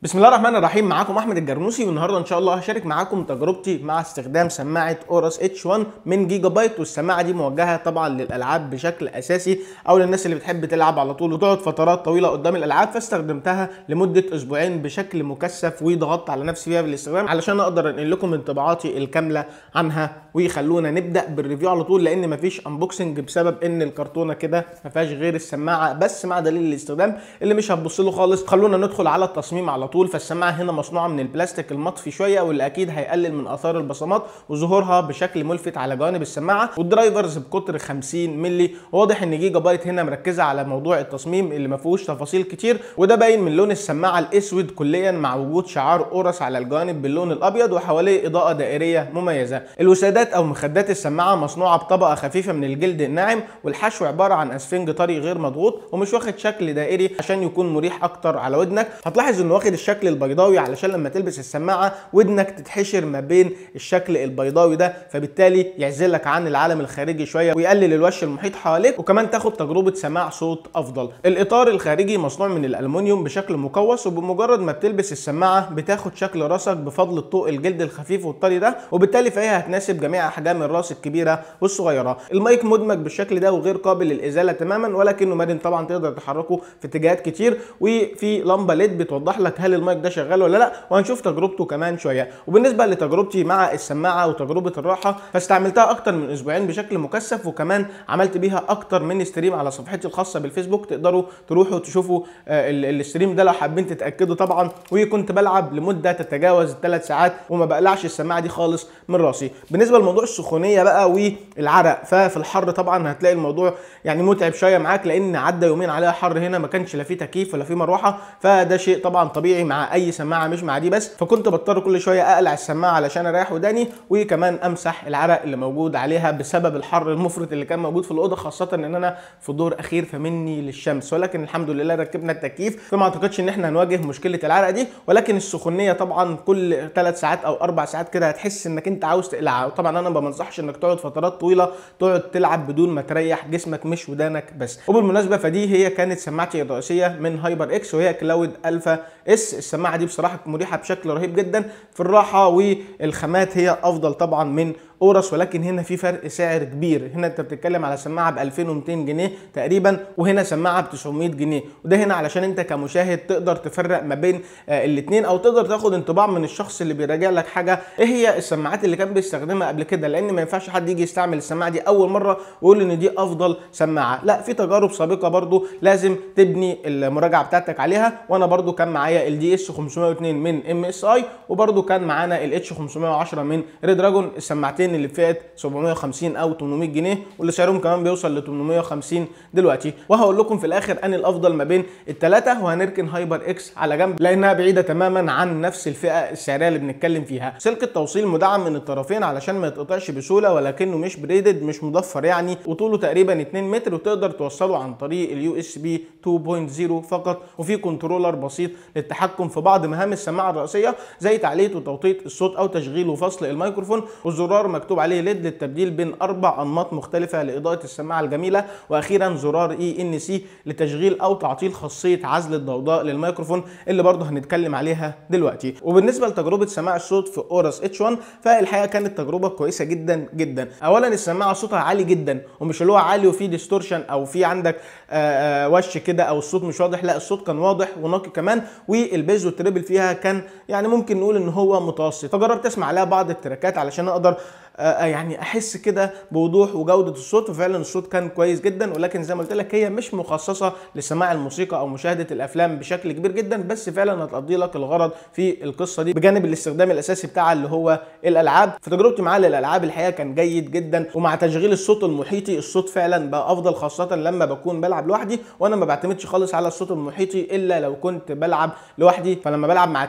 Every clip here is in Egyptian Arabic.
بسم الله الرحمن الرحيم معاكم احمد الجرنوسي والنهارده ان شاء الله هشارك معاكم تجربتي مع استخدام سماعه اورس اتش 1 من جيجا بايت والسماعه دي موجهه طبعا للالعاب بشكل اساسي او للناس اللي بتحب تلعب على طول وتقعد فترات طويله قدام الالعاب فاستخدمتها لمده اسبوعين بشكل مكثف وضغطت على نفسي فيها بالاستخدام علشان اقدر انقل لكم انطباعاتي الكامله عنها ويخلونا نبدا بالريفيو على طول لان مفيش انبوكسنج بسبب ان الكرتونه كده ما فيهاش غير السماعه بس مع دليل الاستخدام اللي مش هتبص له خالص خلونا ندخل على التصميم على طول فالسماعه هنا مصنوعه من البلاستيك المطفي شويه واللي اكيد هيقلل من اثار البصمات وظهورها بشكل ملفت على جوانب السماعه والدرايفرز بقطر 50 مللي واضح ان جيجا بايت هنا مركزه على موضوع التصميم اللي ما فيهوش تفاصيل كتير وده باين من لون السماعه الاسود كليا مع وجود شعار اورس على الجوانب باللون الابيض وحواليه اضاءه دائريه مميزه الوسادات او مخدات السماعه مصنوعه بطبقه خفيفه من الجلد الناعم والحشو عباره عن اسفنج طري غير مضغوط ومش واخد شكل دائري عشان يكون مريح اكتر على ودنك هتلاحظ انه واخد الشكل البيضاوي علشان لما تلبس السماعه ودنك تتحشر ما بين الشكل البيضاوي ده فبالتالي يعزلك عن العالم الخارجي شويه ويقلل الوش المحيط حواليك وكمان تاخد تجربه سماع صوت افضل الاطار الخارجي مصنوع من الالومنيوم بشكل مقوس وبمجرد ما بتلبس السماعه بتاخد شكل راسك بفضل الطوق الجلد الخفيف والطري ده وبالتالي فهي هتناسب جميع احجام الراس الكبيره والصغيره المايك مدمج بالشكل ده وغير قابل للازاله تماما ولكنه مرن طبعا تقدر تحركه في اتجاهات كتير وفي لمبه ليد بتوضح لك هل المايك ده شغال ولا لا وهنشوف تجربته كمان شويه وبالنسبه لتجربتي مع السماعه وتجربه الراحه فاستعملتها اكتر من اسبوعين بشكل مكثف وكمان عملت بيها اكتر من ستريم على صفحتي الخاصه بالفيسبوك تقدروا تروحوا تشوفوا آه الستريم ده لو حابين تتاكدوا طبعا وكنت بلعب لمده تتجاوز الثلاث ساعات وما بقلعش السماعه دي خالص من راسي بالنسبه لموضوع السخونيه بقى والعرق ففي الحر طبعا هتلاقي الموضوع يعني متعب شويه معاك لان عدى يومين عليها حر هنا ما كانش لا فيه تكييف ولا فيه مروحه فده شيء طبعا طبيعي مع اي سماعه مش مع دي بس فكنت بضطر كل شويه اقلع السماعه علشان اريح وداني وكمان امسح العرق اللي موجود عليها بسبب الحر المفرط اللي كان موجود في الاوضه خاصه ان انا في دور اخير فمني للشمس ولكن الحمد لله ركبنا التكييف فما اعتقدش ان احنا هنواجه مشكله العرق دي ولكن السخونيه طبعا كل ثلاث ساعات او اربع ساعات كده هتحس انك انت عاوز تقلعها وطبعا انا ما بنصحش انك تقعد فترات طويله تقعد تلعب بدون ما تريح جسمك مش ودانك بس وبالمناسبه فدي هي كانت سماعتي الرئيسيه من هايبر اكس وهي كلاود الفا اس السماعه دي بصراحه مريحه بشكل رهيب جدا في الراحه والخامات هي افضل طبعا من اورس ولكن هنا في فرق سعر كبير هنا انت بتتكلم على سماعه ب 2200 جنيه تقريبا وهنا سماعه ب 900 جنيه وده هنا علشان انت كمشاهد تقدر تفرق ما بين آه الاثنين او تقدر تاخد انطباع من الشخص اللي بيراجع لك حاجه ايه هي السماعات اللي كان بيستخدمها قبل كده لان ما ينفعش حد يجي يستعمل السماعه دي اول مره ويقول ان دي افضل سماعه لا في تجارب سابقه برضو لازم تبني المراجعه بتاعتك عليها وانا برضو كان معايا الدي اس 502 من ام اس اي وبرضو كان معانا الاتش 510 من ريد دراجون السماعتين اللي بفئه 750 او 800 جنيه واللي سعرهم كمان بيوصل ل 850 دلوقتي وهقول لكم في الاخر ان الافضل ما بين الثلاثه وهنركن هايبر اكس على جنب لانها بعيده تماما عن نفس الفئه السعريه اللي بنتكلم فيها سلك التوصيل مدعم من الطرفين علشان ما يتقطعش بسهوله ولكنه مش بريدد مش مضفر يعني وطوله تقريبا 2 متر وتقدر توصله عن طريق اليو اس بي 2.0 فقط وفي كنترولر بسيط للتحكم في بعض مهام السماعه الرئيسيه زي تعليه وتوطيط الصوت او تشغيل وفصل الميكروفون والزرار مكتوب عليه ليد للتبديل بين اربع انماط مختلفه لاضاءه السماعه الجميله واخيرا زرار اي ان سي لتشغيل او تعطيل خاصيه عزل الضوضاء للميكروفون اللي برضه هنتكلم عليها دلوقتي وبالنسبه لتجربه سماع الصوت في اورس اتش 1 فالحقيقه كانت تجربه كويسه جدا جدا اولا السماعه صوتها عالي جدا ومش اللي هو عالي وفيه ديستورشن او في عندك آآ آآ وش كده او الصوت مش واضح لا الصوت كان واضح ونقي كمان والبيز والتريبل فيها كان يعني ممكن نقول ان هو متوسط فجربت اسمع عليها بعض التراكات علشان اقدر يعني احس كده بوضوح وجوده الصوت وفعلا الصوت كان كويس جدا ولكن زي ما قلت لك هي مش مخصصه لسماع الموسيقى او مشاهده الافلام بشكل كبير جدا بس فعلا هتقضي لك الغرض في القصه دي بجانب الاستخدام الاساسي بتاعها اللي هو الالعاب فتجربتي معاه للالعاب الحقيقه كان جيد جدا ومع تشغيل الصوت المحيطي الصوت فعلا بقى افضل خاصه لما بكون بلعب لوحدي وانا ما بعتمدش خالص على الصوت المحيطي الا لو كنت بلعب لوحدي فلما بلعب مع تيم او حد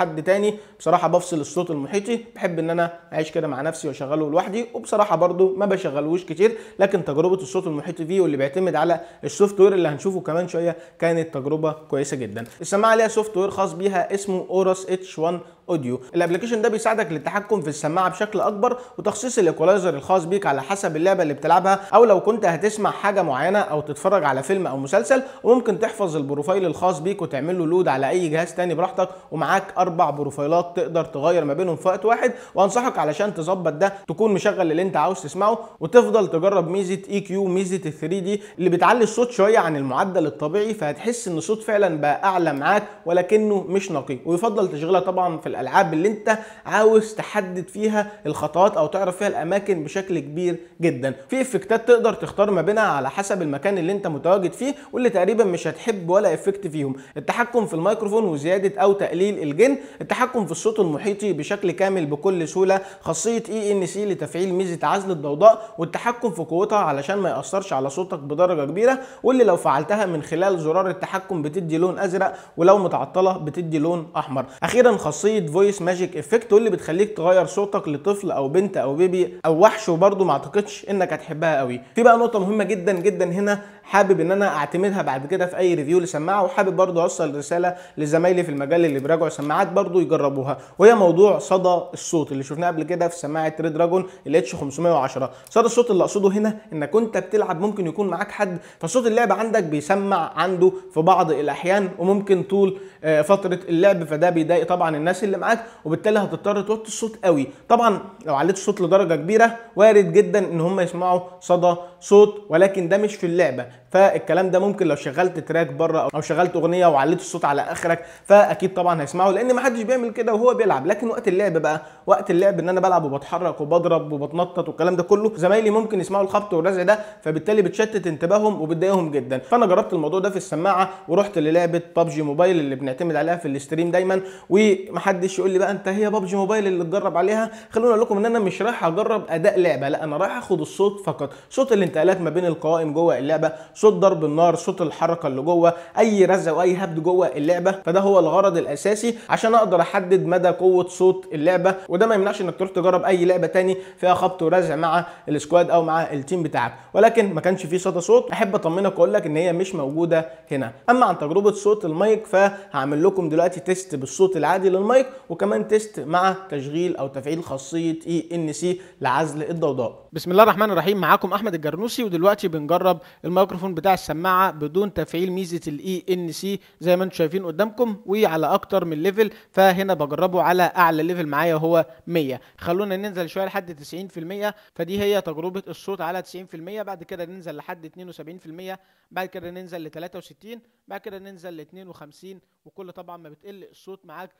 حد تاني بصراحه بفصل الصوت المحيطي بحب ان انا اعيش كده مع نفسي واشغله لوحدي وبصراحه برضو ما بشغلوش كتير لكن تجربه الصوت المحيطي فيه واللي بيعتمد على السوفت وير اللي هنشوفه كمان شويه كانت تجربه كويسه جدا السماعه ليها سوفت وير خاص بيها اسمه اورس اتش 1 اوديو الابلكيشن ده بيساعدك للتحكم في السماعه بشكل اكبر وتخصيص الايكولايزر الخاص بيك على حسب اللعبه اللي بتلعبها او لو كنت هتسمع حاجه معينه او تتفرج على فيلم او مسلسل وممكن تحفظ البروفايل الخاص بيك وتعمل له لود على اي جهاز تاني براحتك ومعاك اربع بروفايلات تقدر تغير ما بينهم في وقت واحد وانصحك علشان تظبط ده تكون مشغل اللي انت عاوز تسمعه وتفضل تجرب ميزه اي كيو ميزه ال 3 دي اللي بتعلي الصوت شويه عن المعدل الطبيعي فهتحس ان الصوت فعلا بقى اعلى معاك ولكنه مش نقي ويفضل تشغلها طبعا في الالعاب اللي انت عاوز تحدد فيها الخطوات او تعرف فيها الاماكن بشكل كبير جدا في افكتات تقدر تختار ما بينها على حسب المكان اللي انت متواجد فيه واللي تقريبا مش هتحب ولا افكت فيهم التحكم في الميكروفون وزياده او تقليل الجن التحكم في الصوت المحيطي بشكل كامل بكل سهوله خاصيه اي ان سي لتفعيل ميزه عزل الضوضاء والتحكم في قوتها علشان ما ياثرش على صوتك بدرجه كبيره واللي لو فعلتها من خلال زرار التحكم بتدي لون ازرق ولو متعطله بتدي لون احمر اخيرا خاصيه فويس ماجيك افكت واللي بتخليك تغير صوتك لطفل او بنت او بيبي او وحش وبرده ما اعتقدش انك هتحبها قوي في بقى نقطه مهمه جدا جدا هنا حابب ان انا اعتمدها بعد كده في اي ريفيو لسماعه وحابب برضو اوصل رساله لزمايلي في المجال اللي بيراجعوا سماعات برضو يجربوها وهي موضوع صدى الصوت اللي شفناه قبل كده في سماعه ريد دراجون الاتش 510 صدى الصوت اللي اقصده هنا انك وانت بتلعب ممكن يكون معاك حد فصوت اللعب عندك بيسمع عنده في بعض الاحيان وممكن طول فتره اللعب فده بيضايق طبعا الناس اللي معاك وبالتالي هتضطر توطي الصوت قوي طبعا لو عليت الصوت لدرجه كبيره وارد جدا ان هم يسمعوا صدى صوت ولكن ده مش في اللعبه فالكلام ده ممكن لو شغلت تراك بره او شغلت اغنيه وعليت الصوت على اخرك فاكيد طبعا هيسمعوا لان ما حدش بيعمل كده وهو بيلعب لكن وقت اللعب بقى وقت اللعب ان انا بلعب وبتحرك وبضرب وبتنطط والكلام ده كله زمايلي ممكن يسمعوا الخبط والرزع ده فبالتالي بتشتت انتباههم وبتضايقهم جدا فانا جربت الموضوع ده في السماعه ورحت للعبه ببجي موبايل اللي بنعتمد عليها في الاستريم دايما ومحدش يقول لي بقى انت هي ببجي موبايل اللي تجرب عليها خلوني اقول لكم ان انا مش رايح اجرب اداء لعبه لا انا رايح اخد الصوت فقط صوت الانتقالات ما بين القوائم جوه اللعبه صوت ضرب النار صوت الحركه اللي جوه اي رزع واي هبد جوه اللعبه فده هو الغرض الاساسي عشان اقدر احدد مدى قوه صوت اللعبه وده ما يمنعش انك تروح تجرب اي لعبه تاني فيها خبط ورزع مع السكواد او مع التيم بتاعك ولكن ما كانش فيه صدى صوت احب اطمنك واقول لك ان هي مش موجوده هنا اما عن تجربه صوت المايك فهعمل لكم دلوقتي تيست بالصوت العادي للمايك وكمان تيست مع تشغيل او تفعيل خاصيه اي ان سي لعزل الضوضاء بسم الله الرحمن الرحيم معاكم احمد الجرنوسي ودلوقتي بنجرب الميكروفون بتاع السماعه بدون تفعيل ميزه الاي ان سي زي ما انتم شايفين قدامكم وعلى اكتر من ليفل فهنا بجربه على اعلى ليفل معايا هو 100 خلونا ننزل شويه لحد 90% فدي هي تجربه الصوت على 90% بعد كده ننزل لحد 72% بعد كده ننزل ل 63 بعد كده ننزل ل 52 وكل طبعا ما بتقل الصوت معاك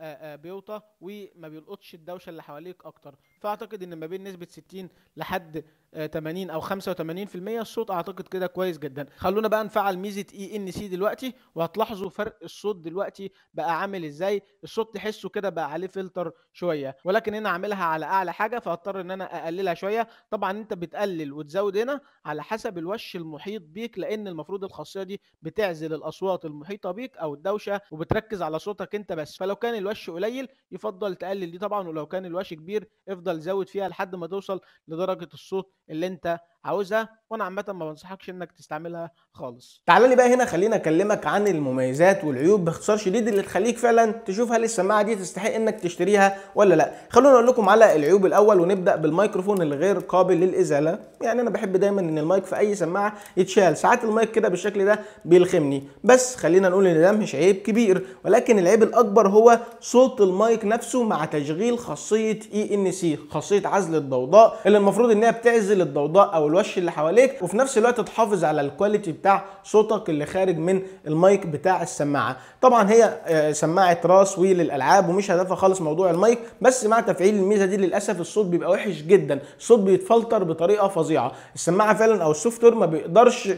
بيوطى وما بيلقطش الدوشه اللي حواليك اكتر فاعتقد ان ما بين نسبه 60 لحد 80 او 85% الصوت اعتقد كده كويس جدا خلونا بقى نفعل ميزه اي ان سي دلوقتي وهتلاحظوا فرق الصوت دلوقتي بقى عامل ازاي الصوت تحسه كده بقى عليه فلتر شويه ولكن هنا عاملها على اعلى حاجه فهضطر ان انا اقللها شويه طبعا انت بتقلل وتزود هنا على حسب الوش المحيط بيك لان المفروض الخاصيه دي بتعزل الاصوات المحيطه بيك او الدوشه وبتركز على صوتك انت بس فلو كان الوش قليل يفضل تقلل دي طبعا ولو كان الوش كبير افضل زود فيها لحد ما توصل لدرجه الصوت اللي انت عاوزها وانا عامه ما بنصحكش انك تستعملها خالص تعال لي بقى هنا خلينا اكلمك عن المميزات والعيوب باختصار شديد اللي تخليك فعلا تشوف هل السماعه دي تستحق انك تشتريها ولا لا خلونا اقول لكم على العيوب الاول ونبدا بالميكروفون الغير قابل للازاله يعني انا بحب دايما ان المايك في اي سماعه يتشال ساعات المايك كده بالشكل ده بيلخمني بس خلينا نقول ان ده مش عيب كبير ولكن العيب الاكبر هو صوت المايك نفسه مع تشغيل خاصيه اي ان سي خاصيه عزل الضوضاء اللي المفروض انها بتعزل الضوضاء او الوش اللي حواليك وفي نفس الوقت تحافظ على الكواليتي بتاع صوتك اللي خارج من المايك بتاع السماعه طبعا هي سماعه راس وللالعاب ومش هدفها خالص موضوع المايك بس مع تفعيل الميزه دي للاسف الصوت بيبقى وحش جدا الصوت بيتفلتر بطريقه فظيعه السماعه فعلا او السوفت وير ما بيقدرش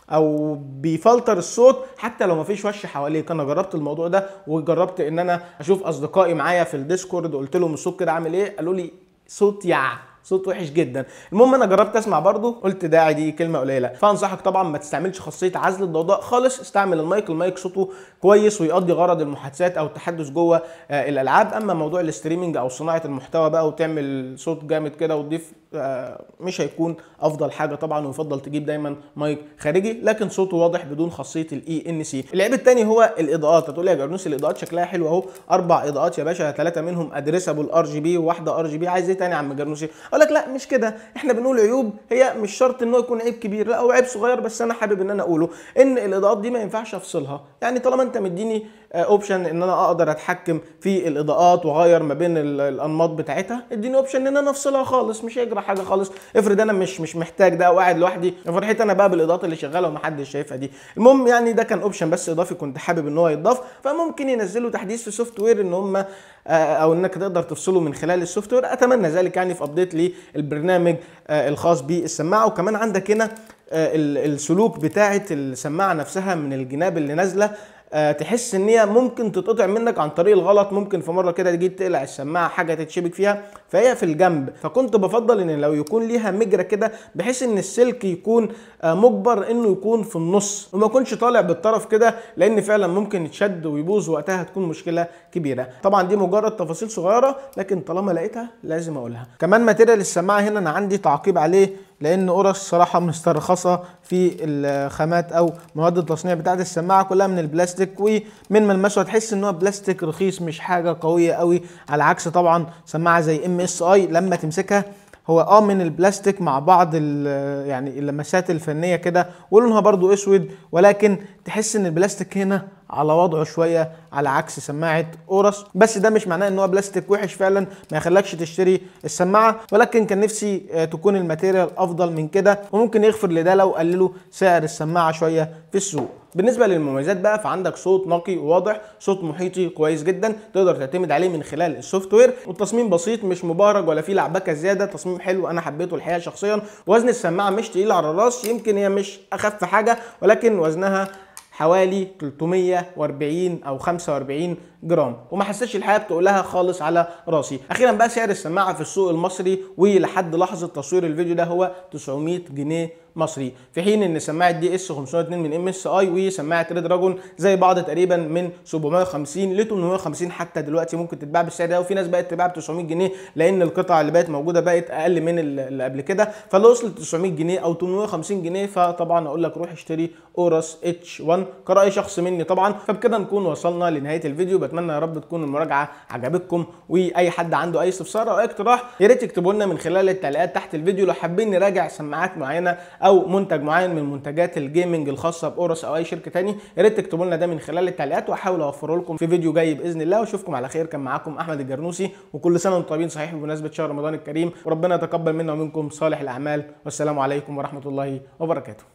او بيفلتر الصوت حتى لو مفيش وش حواليك انا جربت الموضوع ده وجربت ان انا اشوف اصدقائي معايا في الديسكورد قلت لهم الصوت كده عامل ايه قالوا لي صوت يع صوت وحش جدا المهم انا جربت اسمع برضه قلت داعي دي كلمه قليله فانصحك طبعا ما تستعملش خاصيه عزل الضوضاء خالص استعمل المايك المايك صوته كويس ويقضي غرض المحادثات او التحدث جوه آه الالعاب اما موضوع الاستريمنج او صناعه المحتوى بقى وتعمل صوت جامد كده وتضيف آه مش هيكون افضل حاجه طبعا ويفضل تجيب دايما مايك خارجي لكن صوته واضح بدون خاصيه الاي ان سي العيب الثاني هو الاضاءات هتقول لي يا جرنوس الاضاءات شكلها حلو اهو اربع اضاءات يا باشا ثلاثه منهم ادريسابل ار جي بي وواحده ار جي بي عايز ايه تاني يا عم جرنوسي اقول لك لا مش كده احنا بنقول عيوب هي مش شرط ان هو يكون عيب كبير لا هو عيب صغير بس انا حابب ان انا اقوله ان الاضاءات دي ما ينفعش افصلها يعني طالما انت مديني اوبشن ان انا اقدر اتحكم في الاضاءات واغير ما بين الانماط بتاعتها اديني اوبشن ان انا افصلها خالص مش هيجرى حاجه خالص افرض انا مش مش محتاج ده وقاعد لوحدي فرحت انا بقى بالاضاءات اللي شغاله ومحدش شايفها دي المهم يعني ده كان اوبشن بس اضافي كنت حابب ان هو يتضاف فممكن ينزلوا تحديث في السوفت وير ان هم او انك تقدر تفصله من خلال السوفت وير اتمنى ذلك يعني في ابديت للبرنامج الخاص بالسماعه وكمان عندك هنا السلوك بتاعه السماعه نفسها من الجناب اللي نازله تحس ان هي ممكن تتقطع منك عن طريق الغلط ممكن في مره كده تجي تقلع السماعه حاجه تتشبك فيها فهي في الجنب فكنت بفضل ان لو يكون ليها مجرى كده بحيث ان السلك يكون مجبر انه يكون في النص وما يكونش طالع بالطرف كده لان فعلا ممكن يتشد ويبوظ وقتها هتكون مشكله كبيره طبعا دي مجرد تفاصيل صغيره لكن طالما لقيتها لازم اقولها كمان ماتيريال السماعه هنا انا عندي تعقيب عليه لان اورس صراحه مسترخصه في الخامات او مواد التصنيع بتاعه السماعه كلها من البلاستيك ومن ملمسه هتحس ان هو بلاستيك رخيص مش حاجه قويه قوي على عكس طبعا سماعه زي ام اس اي لما تمسكها هو اه من البلاستيك مع بعض يعني اللمسات الفنيه كده ولونها برضو اسود ولكن تحس ان البلاستيك هنا على وضعه شويه على عكس سماعه اورس بس ده مش معناه ان هو بلاستيك وحش فعلا ما يخلكش تشتري السماعه ولكن كان نفسي تكون الماتيريال افضل من كده وممكن يغفر لده لو قللوا سعر السماعه شويه في السوق بالنسبه للمميزات بقى فعندك صوت نقي وواضح صوت محيطي كويس جدا تقدر تعتمد عليه من خلال السوفت وير والتصميم بسيط مش مبهرج ولا فيه لعبكه زياده تصميم حلو انا حبيته الحقيقه شخصيا وزن السماعه مش تقيل على الراس يمكن هي مش اخف حاجه ولكن وزنها حوالي 340 او 45 جرام وما حسيتش الحقيقه بتقولها خالص على راسي اخيرا بقى سعر السماعه في السوق المصري ولحد لحظه تصوير الفيديو ده هو 900 جنيه مصري في حين ان سماعه دي اس 502 من ام اس اي وسماعه ريد دراجون زي بعض تقريبا من 750 ل 850 حتى دلوقتي ممكن تتباع بالسعر ده وفي ناس بقت تباع ب 900 جنيه لان القطع اللي بقت موجوده بقت اقل من اللي قبل كده فلو وصلت 900 جنيه او 850 جنيه فطبعا اقول لك روح اشتري اورس اتش 1 كراي شخص مني طبعا فبكده نكون وصلنا لنهايه الفيديو بتمنى يا رب تكون المراجعه عجبتكم واي حد عنده اي استفسار او اي اقتراح يا ريت تكتبوا لنا من خلال التعليقات تحت الفيديو لو حابين نراجع سماعات معينه او منتج معين من منتجات الجيمنج الخاصه باورس او اي شركه تاني يا ريت تكتبوا لنا ده من خلال التعليقات واحاول اوفره لكم في فيديو جاي باذن الله واشوفكم على خير كان معاكم احمد الجرنوسي وكل سنه وانتم طيبين صحيح بمناسبه شهر رمضان الكريم وربنا يتقبل منا ومنكم صالح الاعمال والسلام عليكم ورحمه الله وبركاته